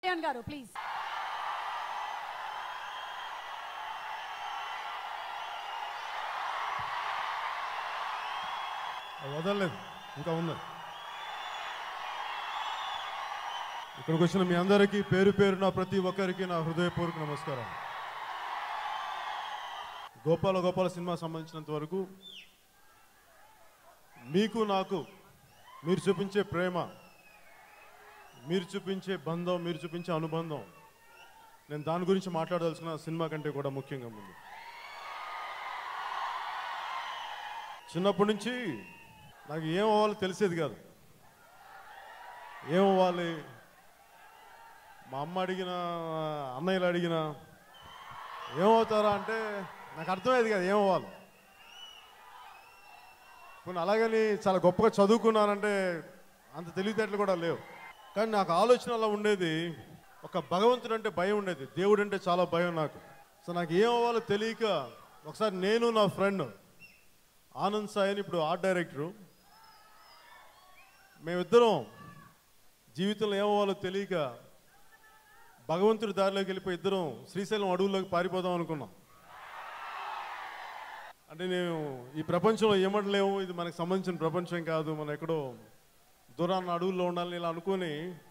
కళ్యాణ్ గారు ప్లీజ్ అది వదలలేదు ఇంకా ఉంది ఇక్కడికి వచ్చిన మీ అందరికీ పేరు పేరున ప్రతి ఒక్కరికి నా హృదయపూర్వక నమస్కారం గోపాల గోపాల సినిమా సంబంధించినంత వరకు మీకు నాకు మీరు చూపించే ప్రేమ మీరు చూపించే బంధం మీరు చూపించే అనుబంధం నేను దాని గురించి మాట్లాడదలుచుకున్న సినిమా కంటే కూడా ముఖ్యంగా ముందు చిన్నప్పటి నుంచి నాకు ఏం అవ్వాలో తెలిసేది కాదు ఏం అవ్వాలి మా అమ్మ అడిగిన అన్నయ్యలు అడిగిన ఏమవుతారా అంటే నాకు అర్థమయ్యేది కాదు ఏం అవ్వాలి కొన్ని అలాగని చాలా గొప్పగా చదువుకున్నానంటే అంత తెలివితేటలు కూడా లేవు కానీ నాకు ఆలోచన అలా ఉండేది ఒక భగవంతుడు అంటే భయం ఉండేది దేవుడు అంటే చాలా భయం నాకు సో నాకు ఏం అవ్వాలో తెలియక ఒకసారి నేను నా ఫ్రెండ్ ఆనంద్ సాయి అని ఇప్పుడు ఆర్ట్ డైరెక్టరు మేమిద్దరం జీవితంలో ఏమవ్వాలో తెలియక భగవంతుడి దారిలోకి వెళ్ళిపోయి ఇద్దరం శ్రీశైలం అడవుల్లోకి పారిపోదాం అనుకున్నాం అంటే నేను ఈ ప్రపంచంలో ఏమడలేము ఇది మనకు సంబంధించిన ప్రపంచం కాదు మనం ఎక్కడో దూరాన్న అడవుల్లో ఉండాలని ఇలా అనుకొని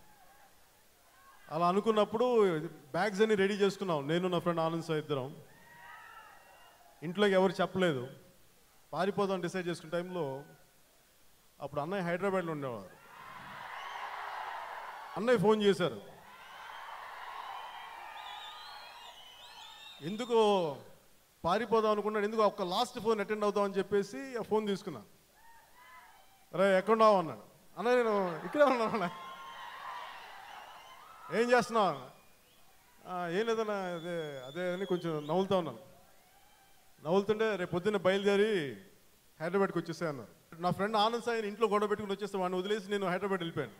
అలా అనుకున్నప్పుడు బ్యాగ్స్ అన్ని రెడీ చేసుకున్నాం నేను నా ఫ్రెండ్ ఆనంద్ సాయి ఇద్దరం ఇంట్లోకి ఎవరు చెప్పలేదు పారిపోదాం డిసైడ్ చేసుకున్న టైంలో అప్పుడు అన్నయ్య హైదరాబాద్లో ఉండేవారు అన్నయ్య ఫోన్ చేశారు ఎందుకో పారిపోదాం అనుకున్నాడు ఎందుకు ఒక్క లాస్ట్ ఫోన్ అటెండ్ అవుదాం అని చెప్పేసి ఆ ఫోన్ తీసుకున్నా రే ఎక్కడున్నావు అన్నాడు అన్న నేను ఇక్కడే ఉన్నాను అన్న ఏం చేస్తున్నావు అన్న. "ఆ, ఏం లేదన్నా అదే అదే అని కొంచెం నవ్వులుతా ఉన్నాను నవ్వులుతుంటే రేపు పొద్దున్న బయలుదేరి హైదరాబాద్కి వచ్చేసా అన్నారు నా ఫ్రెండ్ ఆనంద్ సాయిని ఇంట్లో గొడవ పెట్టుకుని వచ్చేస్తే వాడిని వదిలేసి నేను హైదరాబాద్ వెళ్ళిపోయాను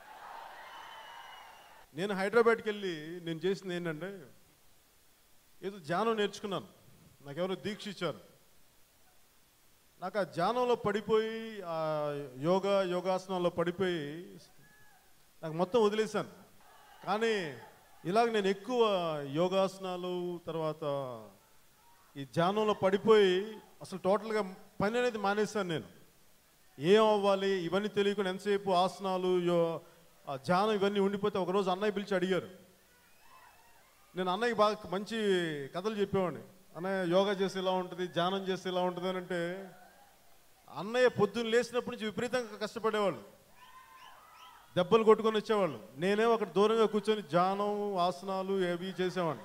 నేను హైదరాబాద్కి వెళ్ళి నేను చేసింది ఏంటంటే ఏదో ధ్యానం నేర్చుకున్నాను నాకెవరో దీక్ష ఇచ్చారు నాకు ఆ ధ్యానంలో పడిపోయి ఆ యోగా యోగాసనాల్లో పడిపోయి నాకు మొత్తం వదిలేశాను కానీ ఇలాగ నేను ఎక్కువ యోగాసనాలు తర్వాత ఈ ధ్యానంలో పడిపోయి అసలు టోటల్గా పని అనేది మానేశాను నేను ఏం అవ్వాలి ఇవన్నీ తెలియకుండా ఎంతసేపు ఆసనాలు యో ఆ ధ్యానం ఇవన్నీ ఉండిపోతే ఒకరోజు అన్నయ్య పిలిచి అడిగారు నేను అన్నయ్య బాగా మంచి కథలు చెప్పేవాడిని అన్నయ్య యోగా చేస్తే ఇలా ఉంటుంది ధ్యానం చేస్తే ఇలా ఉంటుంది అని అంటే అన్నయ్య పొద్దున్న లేచినప్పటి నుంచి విపరీతంగా కష్టపడేవాళ్ళు దెబ్బలు కొట్టుకొని వచ్చేవాళ్ళు నేనేమో అక్కడ దూరంగా కూర్చొని ధ్యానం ఆసనాలు అవి చేసేవాడిని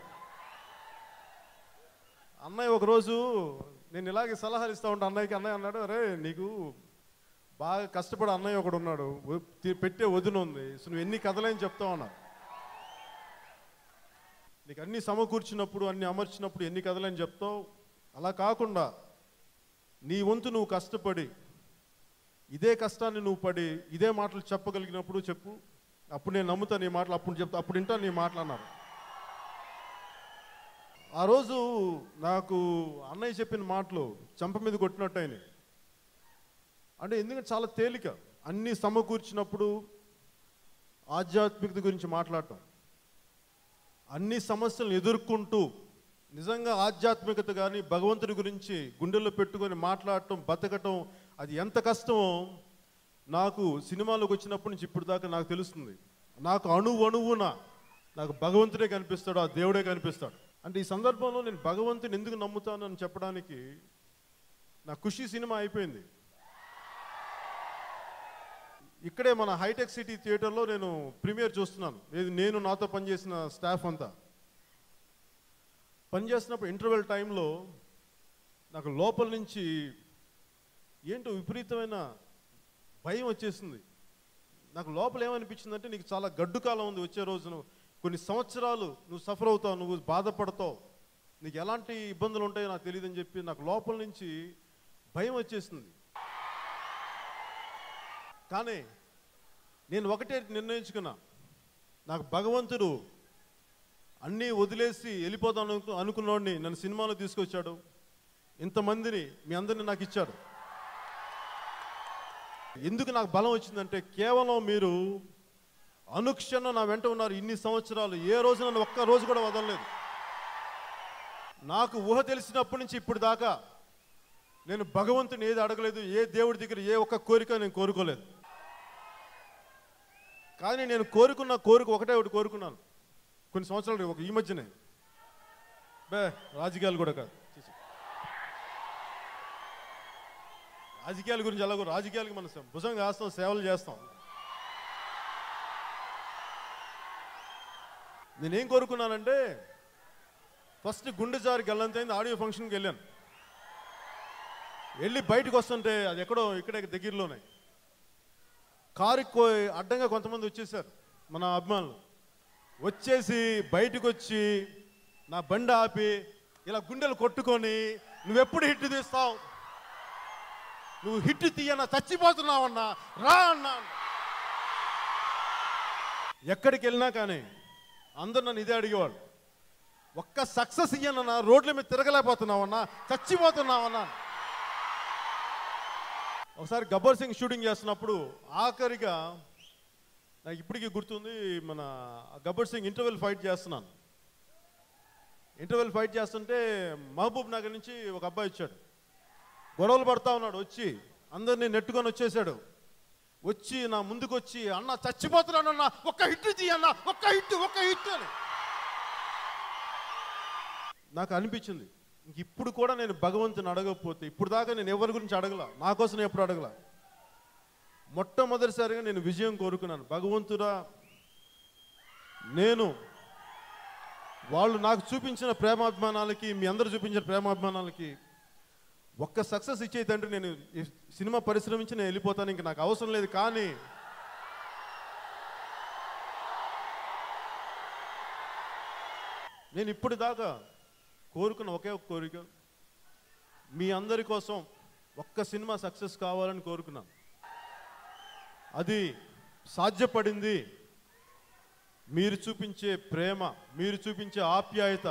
అన్నయ్య ఒకరోజు నేను ఇలాగే సలహాలు ఇస్తా ఉంటా అన్నయ్యకి అన్నయ్య అన్నాడు అరే నీకు బాగా కష్టపడి అన్నయ్య ఒకడు ఉన్నాడు వ- తి- పెట్టే వదిన ఉంది సో నువ్వు ఎన్ని కథలేని చెప్తావు అన్నారు నీకు అన్ని సమకూర్చినప్పుడు అన్ని అమర్చినప్పుడు ఎన్ని కథలని చెప్తావు అలా కాకుండా నీ వంతు నువ్వు కష్టపడి ఇదే కష్టాన్ని నువ్వు పడి ఇదే మాటలు చెప్పగలిగినప్పుడు చెప్పు అప్పుడు నేను నమ్ముతా నీ మాటలు అప్పుడు చెప్తా అప్పుడు వింటా నీ మాటలు అన్నారు ఆ రోజు నాకు అన్నయ్య చెప్పిన మాటలు చంప మీద కొట్టినట్టు అయినాయి అంటే ఎందుకంటే చాలా తేలిక అన్నీ సమకూర్చినప్పుడు ఆధ్యాత్మికత గురించి మాట్లాడటం అన్ని సమస్యలను ఎదుర్కొంటూ నిజంగా ఆధ్యాత్మికత కానీ భగవంతుడి గురించి గుండెల్లో పెట్టుకొని మాట్లాడటం బతకటం అది ఎంత కష్టమో నాకు సినిమాలోకి వచ్చినప్పటి నుంచి ఇప్పుడు దాకా నాకు తెలుస్తుంది నాకు అణువు అణువున నాకు భగవంతుడే కనిపిస్తాడు ఆ దేవుడే కనిపిస్తాడు అంటే ఈ సందర్భంలో నేను భగవంతుని ఎందుకు నమ్ముతాను అని చెప్పడానికి నా ఖుషి సినిమా అయిపోయింది ఇక్కడే మన హైటెక్ సిటీ థియేటర్లో నేను ప్రీమియర్ చూస్తున్నాను ఇది నేను నాతో పనిచేసిన స్టాఫ్ అంతా పనిచేస్తున్నప్పుడు ఇంటర్వెల్ టైంలో నాకు లోపల నుంచి ఏంటో విపరీతమైన భయం వచ్చేసింది నాకు లోపల ఏమనిపించిందంటే నీకు చాలా గడ్డు కాలం ఉంది వచ్చే రోజున కొన్ని సంవత్సరాలు నువ్వు సఫర్ అవుతావు నువ్వు బాధపడతావు నీకు ఎలాంటి ఇబ్బందులు ఉంటాయో నాకు తెలియదని చెప్పి నాకు లోపల నుంచి భయం వచ్చేసింది కానీ నేను ఒకటే నిర్ణయించుకున్నా నాకు భగవంతుడు అన్నీ వదిలేసి వెళ్ళిపోదాం అనుకు అనుకున్నోడిని నన్ను సినిమాలో తీసుకొచ్చాడు ఇంతమందిని మీ అందరిని నాకు ఇచ్చాడు ఎందుకు నాకు బలం వచ్చిందంటే కేవలం మీరు అనుక్షణం నా వెంట ఉన్నారు ఇన్ని సంవత్సరాలు ఏ రోజు నన్ను ఒక్క రోజు కూడా వదలలేదు నాకు ఊహ తెలిసినప్పటి నుంచి ఇప్పుడు దాకా నేను భగవంతుని ఏది అడగలేదు ఏ దేవుడి దగ్గర ఏ ఒక్క కోరిక నేను కోరుకోలేదు కానీ నేను కోరుకున్న కోరిక ఒకటే ఒకటి కోరుకున్నాను కొన్ని సంవత్సరాలు ఒక ఈ మధ్యనే బే రాజకీయాలు కూడా కాదు చూసి. రాజకీయాల గురించి ఎలాగో రాజకీయాలకి మనం భుజంగా వేస్తాం సేవలు చేస్తాం నేనేం కోరుకున్నానంటే ఫస్ట్ గుండె జారి గల్లంతైంది ఆడియో ఫంక్షన్కి వెళ్ళాను వెళ్ళి బయటకు వస్తుంటే అది ఎక్కడో ఇక్కడే దగ్గరలోనే కారు కో అడ్డంగా కొంతమంది వచ్చేసారు మన అభిమానులు వచ్చేసి బయటకు వచ్చి నా బండి ఆపి ఇలా గుండెలు కొట్టుకొని నువ్వెప్పుడు హిట్ తీస్తావు నువ్వు హిట్ తీయనా చచ్చిపోతున్నావన్నా రా అన్నా ఎక్కడికి వెళ్ళినా కానీ అందరు నన్ను ఇదే అడిగేవాళ్ళు ఒక్క సక్సెస్ ఇయ్యనన్నా రోడ్ల మీద తిరగలేకపోతున్నావన్నా చచ్చిపోతున్నావన్నా ఒకసారి గబ్బర్ సింగ్ షూటింగ్ చేస్తున్నప్పుడు ఆఖరిగా నాకు ఇప్పటికీ గుర్తుంది మన గబ్బర్ సింగ్ ఇంటర్వెల్ ఫైట్ చేస్తున్నాను ఇంటర్వెల్ ఫైట్ చేస్తుంటే మహబూబ్ నగర్ నుంచి ఒక అబ్బాయి వచ్చాడు గొడవలు పడతా ఉన్నాడు వచ్చి అందరినీ నెట్టుకొని వచ్చేసాడు వచ్చి నా ముందుకు వచ్చి అన్న చచ్చిపోతున్నాను అన్న ఒక్క హిట్ తీయన్న ఒక్క హిట్ ఒక్క హిట్ అని నాకు అనిపించింది ఇంక ఇప్పుడు కూడా నేను భగవంతుని అడగకపోతే ఇప్పుడు దాకా నేను ఎవరి గురించి అడగల నా కోసం నేను ఎప్పుడు అడగల మొట్టమొదటిసారిగా నేను విజయం కోరుకున్నాను భగవంతుడా నేను వాళ్ళు నాకు చూపించిన ప్రేమాభిమానాలకి మీ అందరు చూపించిన ప్రేమాభిమానాలకి ఒక్క సక్సెస్ ఇచ్చే తండ్రి నేను ఈ సినిమా పరిశ్రమించి నేను వెళ్ళిపోతాను ఇంక నాకు అవసరం లేదు కానీ నేను ఇప్పుడు దాకా కోరుకున్న ఒకే ఒక కోరిక మీ అందరి కోసం ఒక్క సినిమా సక్సెస్ కావాలని కోరుకున్నాను అది సాధ్యపడింది మీరు చూపించే ప్రేమ మీరు చూపించే ఆప్యాయత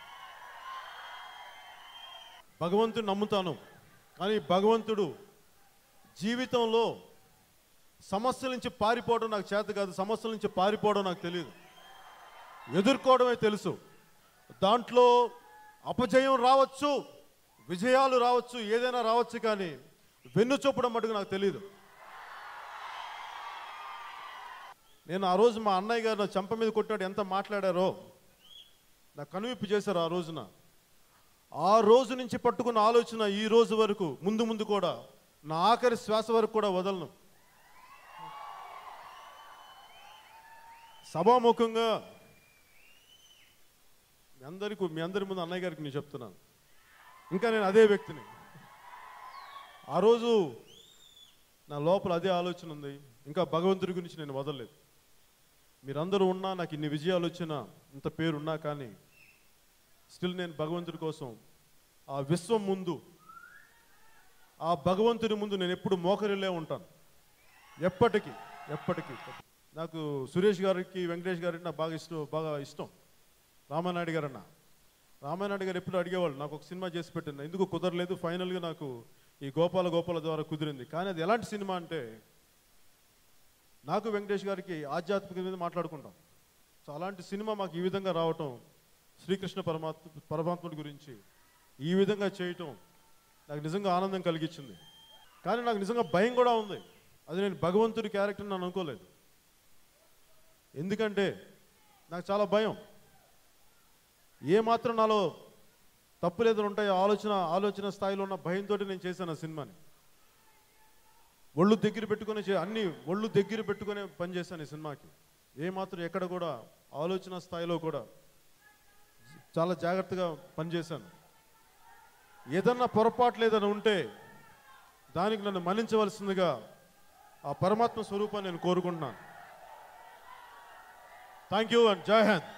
భగవంతుడు నమ్ముతాను కానీ భగవంతుడు జీవితంలో సమస్యల నుంచి పారిపోవడం నాకు చేత కాదు సమస్యల నుంచి పారిపోవడం నాకు తెలియదు ఎదుర్కోవడమే తెలుసు దాంట్లో అపజయం రావచ్చు విజయాలు రావచ్చు ఏదైనా రావచ్చు కానీ వెన్ను చూపడం మటుకు నాకు తెలియదు నేను ఆ రోజు మా అన్నయ్య గారు నా చెంప మీద కొట్టాడు ఎంత మాట్లాడారో నా కనువిప్పు చేశారు ఆ రోజున ఆ రోజు నుంచి పట్టుకున్న ఆలోచన ఈ రోజు వరకు ముందు ముందు కూడా నా ఆఖరి శ్వాస వరకు కూడా వదలను సభాముఖంగా మీ అందరికీ మీ అందరి ముందు అన్నయ్య గారికి నేను చెప్తున్నాను ఇంకా నేను అదే వ్యక్తిని ఆ రోజు నా లోపల అదే ఆలోచన ఉంది ఇంకా భగవంతుడి గురించి నేను వదలలేదు మీరందరూ ఉన్నా నాకు ఇన్ని విజయాలు వచ్చినా ఇంత పేరున్నా కానీ స్టిల్ నేను భగవంతుడి కోసం ఆ విశ్వం ముందు ఆ భగవంతుడి ముందు నేను ఎప్పుడు మోకరిల్లే ఉంటాను ఎప్పటికీ ఎప్పటికీ నాకు సురేష్ గారికి వెంకటేష్ గారికి నాకు బాగా ఇష్టం బాగా ఇష్టం రామానాయుడు గారు అన్న రామానాయుడు గారు ఎప్పుడు అడిగేవాళ్ళు నాకు ఒక సినిమా చేసి పెట్టిన ఎందుకు కుదరలేదు ఫైనల్గా నాకు ఈ గోపాల గోపాల ద్వారా కుదిరింది కానీ అది ఎలాంటి సినిమా అంటే నాకు వెంకటేష్ గారికి ఆధ్యాత్మిక మీద మాట్లాడుకుంటాం సో అలాంటి సినిమా మాకు ఈ విధంగా రావటం శ్రీకృష్ణ పరమాత్మ పరమాత్ముడి గురించి ఈ విధంగా చేయటం నాకు నిజంగా ఆనందం కలిగించింది కానీ నాకు నిజంగా భయం కూడా ఉంది అది నేను భగవంతుడి క్యారెక్టర్ నేను అనుకోలేదు ఎందుకంటే నాకు చాలా భయం ఏ మాత్రం నాలో తప్పులు ఉంటాయో ఆలోచన ఆలోచన స్థాయిలో ఉన్న భయంతో నేను చేశాను ఆ సినిమాని ఒళ్ళు దగ్గర పెట్టుకొని చే- అన్ని ఒళ్ళు దగ్గర పెట్టుకొని పనిచేశాను ఈ సినిమాకి ఏ మాత్రం ఎక్కడ కూడా ఆలోచన స్థాయిలో కూడా చాలా జాగ్రత్తగా పనిచేశాను ఏదన్నా పొరపాట్లు ఏదైనా ఉంటే దానికి నన్ను మన్నించవలసిందిగా ఆ పరమాత్మ స్వరూపాన్ని నేను కోరుకుంటున్నాను థ్యాంక్ యూ అండ్ జై హింద్